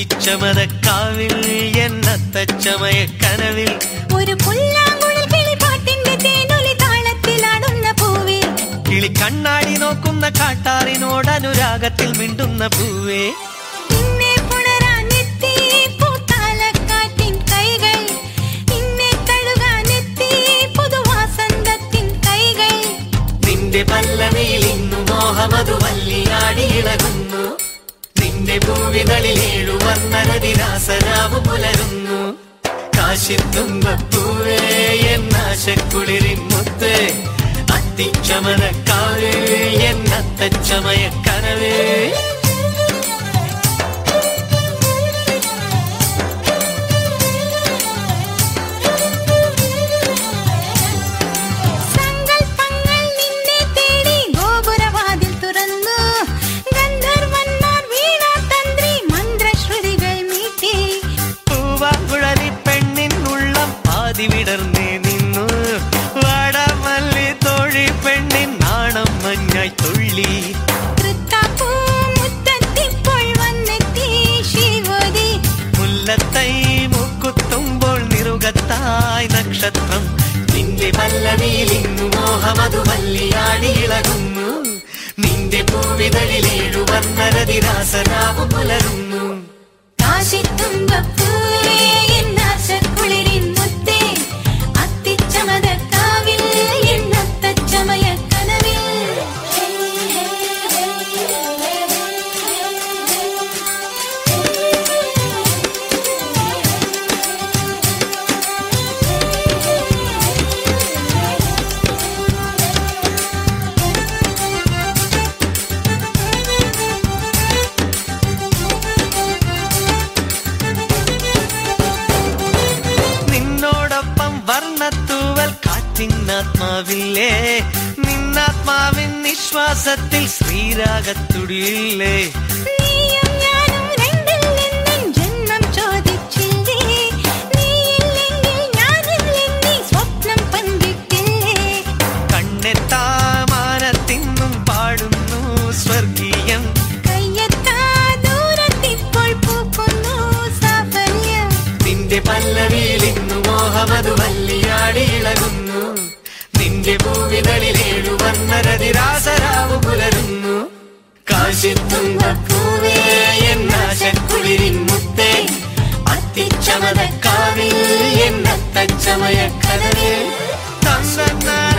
അത്തിച്ചമതക്കാവിൽ എന്നത്തച്ചമയ കനവിൽ ഒരു പുല്ലാങ്കുഴൽ കിളിപ്പാട്ടിന്റെ തേനൊലി താളത്തിലാടുന്ന പൂവേ കിളി കണ്ണാടി നോക്കുന്ന കാട്ടാറിനോട് അനുരാഗത്തിൽ മിണ്ടുന്ന പൂവേ നിന്നെ പുണരാനെത്തി പൂത്താലക്കാറ്റിൻ കൈകൾ നിന്നെ കഴുകാനെത്തി പുതുവാസന്തത്തിൻ കൈകൾ നിന്റെ പല്ലവിയിൽ ഇന്നു മോഹമതു വല്ലിയാടി ഇളകുന്നു നിന്റെ ഭൂവികളിൽ ഏഴു വർണ്ണനദിനാസരാവ് പുലരുന്നു കാശിത്തുമ്പൂവേ എന്നാശക്കുളിരിൻ മുത്ത് അത്തിച്ചമനക്കാവേ എന്നത്തച്ചമയ കനവേ സങ്കൽപ്പങ്ങൾ നിന്നെ തേടി ഗോപുരവാതിൽ തുറന്നു ഗന്ധർവന്മാർ വീണാതന്ത്രി മന്ത്രശ്രുതികൾ മീട്ടി പൂവാങ്കുഴലി പെണ്ണിൻ ഉള്ളം പാതി വിടർന്നേ നിന്നു വാടാമല്ലി തോഴി പെണ്ണിൻ നാണം മഞ്ഞായി തുള്ളി തൃത്താപ്പൂ മുറ്റത്തിപ്പോൾ വന്നെത്തി ശിവതി മുല്ലത്തൈ മുക്കുത്തുമ്പോൾ നിറുകത്തായി നക്ഷത്രം നിന്റെ പല്ലവിയിൽ ഇന്നു മോഹമതു വല്ലിയാടി ഇളകുന്നു നിന്റെ പൂവിതഴിൽ ഏഴു വർണ്ണരതിരാസരാവ് പുലരുന്നു കാശിത്തുമ്പപ്പൂവേ എന്നാശക്കുളിരിൻ മുത്തേ അത്തിച്ചമതക്കാവിൽ എന്നത്തച്ചമയ കനവിൽ നിന്നോടൊപ്പം വർണ്ണത്തൂവൽ കാറ്റിന്നാത്മാവില്ലേ നിന്നാത്മാവിൻ നിശ്വാസത്തിൽ ശ്രീരാഗത്തുടിയില്ലേ നീയും ഞാനും രണ്ടിൽ നിന്നും ജന്മം ചോദിച്ചില്ലേ നീയില്ലെങ്കിൽ ഞാനില്ലെന്നീ സ്വപ്നം പങ്കിട്ടില്ലേ കണ്ണെത്താമാനത്തിന്നും പാടുന്നു സ്വർഗീയം കയ്യെത്താ ദൂരത്തിപ്പോൾ പൂക്കുന്നു സാഫല്യം നിന്റെ പല്ലവിയിൽ ഇന്നു മോഹമതു വല്ലിയാടി ഇളകുന്നു നിന്റെ ഭൂവിതളിൽ ഏഴു വർണ്ണരതിരാസരാവ് പുലരുന്നു കാശിത്തുമ്പൂവേ എന്നാശക്കുളിരിൻ മുത്തേ അത്തിച്ചമതക്കാവിൽ എന്നത്തച്ചമയ കനവേ തന്ന